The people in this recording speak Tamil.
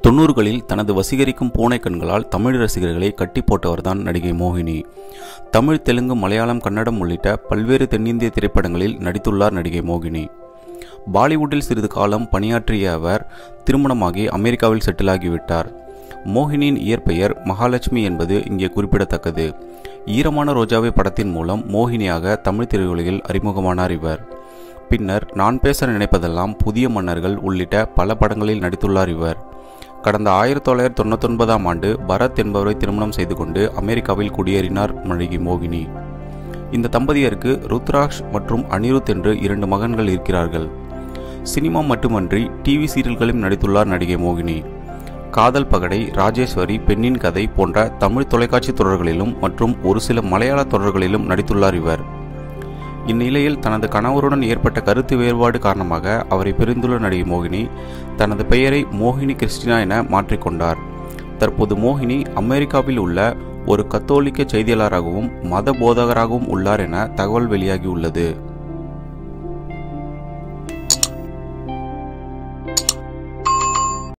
தொண்ணூறுகளில் தனது வசீகரிக்கும் பூனை கண்களால் தமிழ் ரசிகர்களை கட்டி போட்டவர்தான் நடிகை மோகினி தமிழ் தெலுங்கு மலையாளம் கன்னடம் உள்ளிட்ட பல்வேறு தென்னிந்திய திரைப்படங்களில் நடித்துள்ளார் நடிகை மோகினி பாலிவுட்டில் சிறிது காலம் பணியாற்றிய அவர் திருமணமாகி அமெரிக்காவில் செட்டில் ஆகிவிட்டார் மோகினியின் இயற்பெயர் மகாலட்சுமி என்பது இங்கே குறிப்பிடத்தக்கது ஈரமான ரோஜாவை படத்தின் மூலம் மோகினியாக தமிழ் திரையுலகில் அறிமுகமானார் இவர் பின்னர் நான் பேச நினைப்பதெல்லாம் புதிய மன்னர்கள் உள்ளிட்ட பல படங்களில் நடித்துள்ளார் இவர் கடந்த ஆயிரத்தி தொள்ளாயிரத்தி தொண்ணூத்தொன்பதாம் ஆண்டு பரத் என்பவரை திருமணம் செய்து கொண்டு அமெரிக்காவில் குடியேறினார் நடிகை மோகினி இந்த தம்பதியருக்கு ருத்ராக்ஷ் மற்றும் அனிருத் என்று இரண்டு மகன்கள் இருக்கிறார்கள் சினிமா மட்டுமன்றி டிவி சீரியல்களிலும் நடித்துள்ளார் நடிகை மோகினி காதல் பகடை ராஜேஸ்வரி பெண்ணின் கதை போன்ற தமிழ் தொலைக்காட்சி தொடர்களிலும் மற்றும் ஒரு சில மலையாள தொடர்களிலும் நடித்துள்ளார் இவர் இந்நிலையில் தனது கணவருடன் ஏற்பட்ட கருத்து வேறுபாடு காரணமாக அவரை பிரிந்துள்ள நடிகை மோகினி தனது பெயரை மோகினி கிறிஸ்டினா என மாற்றிக்கொண்டார் தற்போது மோகினி அமெரிக்காவில் உள்ள ஒரு கத்தோலிக்க செய்தியாளராகவும் மத போதகராகவும் உள்ளார் என தகவல் வெளியாகியுள்ளது